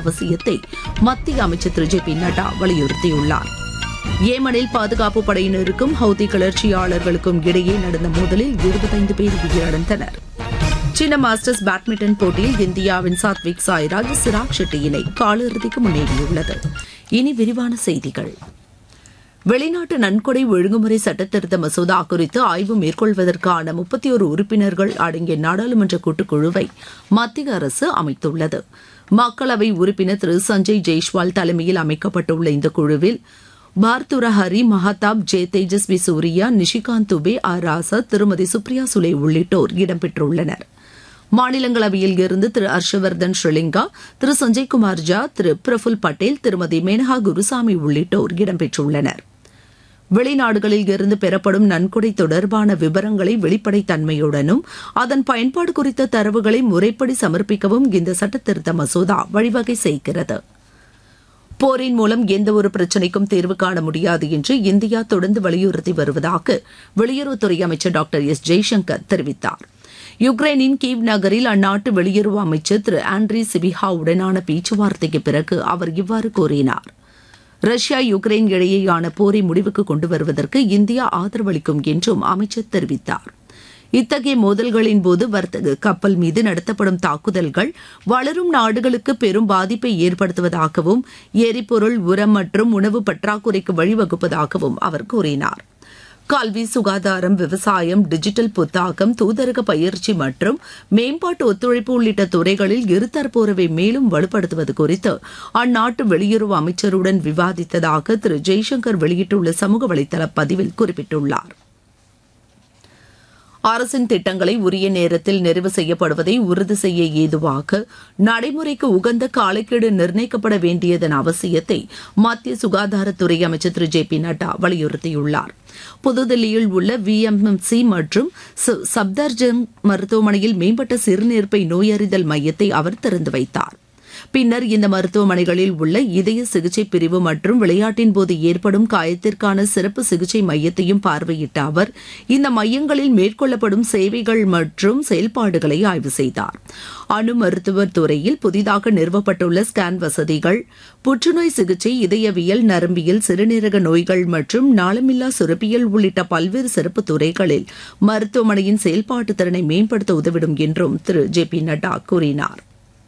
அவசியத்தை மத்திய அமைச்சர் திரு ஜே பி நட்டா வலியுறுத்தியுள்ளார் ஏமனில் பாதுகாப்பு படையினருக்கும் ஹவுதி கிளர்ச்சியாளர்களுக்கும் இடையே நடந்த மோதலில் இருபத்தைந்து பேர் உயிரிழந்தனர் சீன மாஸ்டர்ஸ் பேட்மிண்டன் போட்டியில் இந்தியாவின் சாத்விக் சாய்ராஜ் சிராக் ஷெட்டி இணை காலிறுதிக்கு முன்னேறியுள்ளது இனி விரிவான செய்திகள் வெளிநாட்டு நன்கொடை ஒழுங்குமுறை சட்டத்திருத்த மசோதா குறித்து ஆய்வு மேற்கொள்வதற்கான முப்பத்தி ஒரு உறுப்பினர்கள் அடங்கிய நாடாளுமன்ற கூட்டுக்குழுவை மத்திய அரசு அமைத்துள்ளது மக்களவை உறுப்பினர் திரு சஞ்சய் ஜெய்ஷ்வால் தலைமையில் அமைக்கப்பட்டுள்ள இந்த குழுவில் Bhartruhari Mahtab J Tejasvi Surya Nishikant Dubey R Raja திருமதி சுப்ரியா சுலே உள்ளிட்டோர் இடம்பெற்றுள்ளனர் மாநிலங்களவையில் இருந்து திரு ஹர்ஷவர்தன் ஸ்ரீலிங்கா திரு சஞ்சய்குமார் ஜா திரு பிரஃபுல் பட்டேல் திருமதி மேனகா குருசாமி உள்ளிட்டோர் இடம்பெற்றுள்ளனர் வெளிநாடுகளில் இருந்து பெறப்படும் நன்கொடை தொடர்பான விவரங்களை வெளிப்படைத்தன்மையுடனும் அதன் பயன்பாடு குறித்த தரவுகளை முறைப்படி சமர்ப்பிக்கவும் இந்த சட்டத்திருத்த மசோதா வழிவகை செய்கிறது போரின் மூலம் எந்த ஒரு பிரச்சினைக்கும் தீர்வு காண முடியாது என்று இந்தியா தொடர்ந்து வலியுறுத்தி வருவதாக வெளியுறவுத்துறை அமைச்சர் டாக்டர் எஸ் ஜெய்சங்கர் தெரிவித்தார் யுக்ரைனின் கீவ் நகரில் அந்நாட்டு வெளியுறவு அமைச்சர் திரு ஆண்ட்ரி சிபிஹா உடனான பேச்சுவார்த்தைக்கு பிறகு அவர் இவ்வாறு கூறினார் ரஷ்யா யுக்ரைன் இடையேயான போரை முடிவுக்கு கொண்டு வருவதற்கு இந்தியா ஆதரவளிக்கும் என்றும் அமைச்சர் தெரிவித்தார் இத்தகைய மோதல்களின் போது வர்த்தக கப்பல் மீது நடத்தப்படும் தாக்குதல்கள் வளரும் நாடுகளுக்கு பெரும் பாதிப்பை ஏற்படுத்துவதாகவும் எரிபொருள் உரம் மற்றும் உணவு பற்றாக்குறைக்கு வழிவகுப்பதாகவும் அவர் கூறினார் கல்வி சுகாதாரம் விவசாயம் டிஜிட்டல் புத்தாக்கம் தூதரக பயிற்சி மற்றும் மேம்பாட்டு ஒத்துழைப்பு உள்ளிட்ட துறைகளில் இருதரப்பு உறவை மேலும் வலுப்படுத்துவது குறித்து அந்நாட்டு வெளியுறவு அமைச்சருடன் விவாதித்ததாக திரு ஜெய்சங்கர் வெளியிட்டுள்ள சமூக வலைதள பதிவில் குறிப்பிட்டுள்ளார் அரசின் திட்டங்களை உரிய நேரத்தில் நிறைவு செய்யப்படுவதை உறுதி செய்ய ஏதுவாக நடைமுறைக்கு உகந்த காலக்கெடு நிர்ணயிக்கப்பட வேண்டியதன் அவசியத்தை மத்திய சுகாதாரத்துறை அமைச்சர் திரு ஜே பி நட்டா வலியுறுத்தியுள்ளார் புதுதில்லியில் உள்ள விஎம்எம்சி மற்றும் சப்தர்ஜங் மருத்துவமனையில் மேம்பட்ட சிறுநீர்ப்பை நோயறிதல் மையத்தை அவர் திறந்து வைத்தார் பின்னர் இந்த மருத்துவமனைகளில் உள்ள இதய சிகிச்சை பிரிவு மற்றும் விளையாட்டின் போது ஏற்படும் காயத்திற்கான சிறப்பு சிகிச்சை மையத்தையும் பார்வையிட்ட அவர் இந்த மையங்களில் மேற்கொள்ளப்படும் சேவைகள் மற்றும் செயல்பாடுகளை ஆய்வு செய்தார் அணு மருத்துவ துறையில் புதிதாக நிறுவப்பட்டுள்ள ஸ்கேன் வசதிகள் புற்றுநோய் சிகிச்சை இதயவியல் நரம்பியல் சிறுநீரக நோய்கள் மற்றும் நாளமில்லா சுரப்பியல் உள்ளிட்ட பல்வேறு சிறப்பு துறைகளில் மருத்துவமனையின் செயல்பாட்டு திறனை மேம்படுத்த உதவிடும் என்றும் திரு ஜே பி நட்டா கூறினார்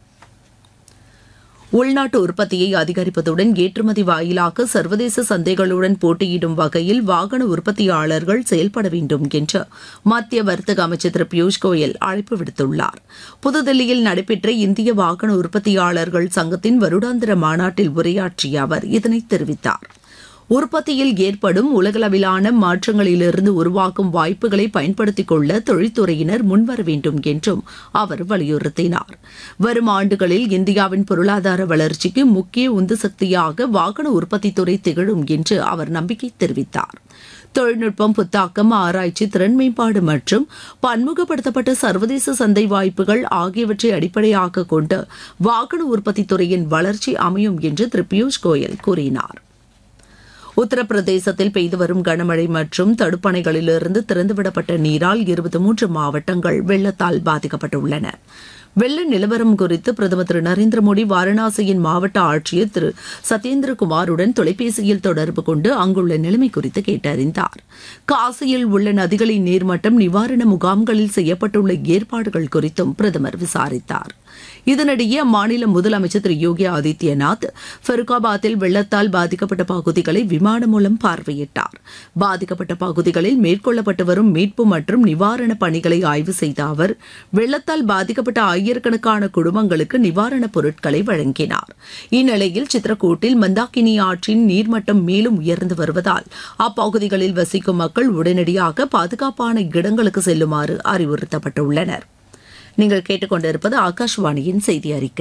உள்நாட்டு உற்பத்தியை அதிகரிப்பதுடன் ஏற்றுமதி வாயிலாக சர்வதேச சந்தைகளுடன் போட்டியிடும் வகையில் வாகன உற்பத்தியாளர்கள் செயல்பட வேண்டும் என்று மத்திய வர்த்தக அமைச்சர் திரு பியூஷ் கோயல் அழைப்பு விடுத்துள்ளார் புதுதில்லியில் நடைபெற்ற இந்திய வாகன உற்பத்தியாளர்கள் சங்கத்தின் வருடாந்திர மாநாட்டில் உரையாற்றிய அவர் இதனை தெரிவித்தார் உற்பத்தியில் ஏற்படும் உலகளவிலான மாற்றங்களிலிருந்து உருவாக்கும் வாய்ப்புகளை பயன்படுத்திக் கொள்ள தொழில்துறையினர் முன்வர வேண்டும் என்றும் அவர் வலியுறுத்தினார் வரும் ஆண்டுகளில் இந்தியாவின் பொருளாதார வளர்ச்சிக்கு முக்கிய உந்து சக்தியாக வாகன உற்பத்தித்துறை திகழும் என்று அவர் நம்பிக்கை தெரிவித்தார் தொழில்நுட்பம் புத்தாக்கம் ஆராய்ச்சி திறன் மேம்பாடு மற்றும் பன்முகப்படுத்தப்பட்ட சர்வதேச சந்தை வாய்ப்புகள் ஆகியவற்றை அடிப்படையாக கொண்டு வாகன உற்பத்தித் துறையின் வளர்ச்சி அமையும் என்று திரு பியூஷ் கோயல் கூறினார் உத்தரப்பிரதேசத்தில் பெய்து வரும் கனமழை மற்றும் தடுப்பணைகளிலிருந்து திறந்துவிடப்பட்ட நீரால் இருபத்தி மூன்று மாவட்டங்கள் வெள்ளத்தால் பாதிக்கப்பட்டுள்ளன வெள்ள நிலவரம் குறித்து பிரதமர் திரு நரேந்திர மோடி வாரணாசியின் மாவட்ட ஆட்சியர் திரு சத்யேந்திரகுமாருடன் தொலைபேசியில் தொடர்பு கொண்டு அங்குள்ள நிலைமை குறித்து கேட்டறிந்தார் காசியில் உள்ள நதிகளின் நீர்மட்டம் நிவாரண முகாம்களில் செய்யப்பட்டுள்ள ஏற்பாடுகள் குறித்தும் பிரதமர் விசாரித்தார் இதனிடையே அம்மாநில முதலமைச்சர் திரு யோகி ஆதித்யநாத் ஃபருகாபாத்தில் வெள்ளத்தால் பாதிக்கப்பட்ட பகுதிகளை விமானம் மூலம் பார்வையிட்டார் பாதிக்கப்பட்ட பகுதிகளில் மேற்கொள்ளப்பட்டு வரும் மீட்பு மற்றும் நிவாரண பணிகளை ஆய்வு செய்த அவர் வெள்ளத்தால் பாதிக்கப்பட்ட ஆயிரக்கணக்கான குடும்பங்களுக்கு நிவாரணப் பொருட்களை வழங்கினார் இந்நிலையில் சித்ரகூட்டில் மந்தாக்கினி ஆற்றின் நீர்மட்டம் மேலும் உயர்ந்து வருவதால் அப்பகுதிகளில் வசிக்கும் மக்கள் உடனடியாக பாதுகாப்பான இடங்களுக்கு செல்லுமாறு அறிவுறுத்தப்பட்டுள்ளனர் நீங்கள் கேட்டுக்கொண்டிருப்பது ஆகாஷ்வாணியின் செய்தி அறிக்கை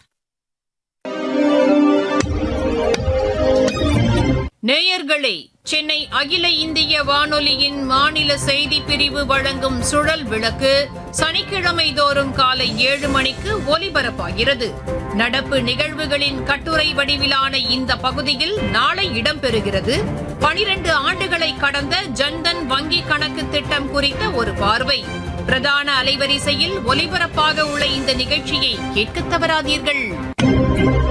நேயர்களே சென்னை அகில இந்திய வானொலியின் மாநில செய்தி பிரிவு வழங்கும் சுழல் விளக்கு சனிக்கிழமை தோறும் காலை ஏழு மணிக்கு ஒலிபரப்பாகிறது நடப்பு நிகழ்வுகளின் கட்டுரை வடிவிலான இந்த பகுதியில் நாளை இடம்பெறுகிறது பனிரெண்டு ஆண்டுகளை கடந்த ஜன்தன் வங்கி கணக்கு திட்டம் குறித்த ஒரு பார்வை பிரதான அலைவரிசையில் ஒலிபரப்பாக உள்ள இந்த நிகழ்ச்சியை கேட்க தவறாதீர்கள்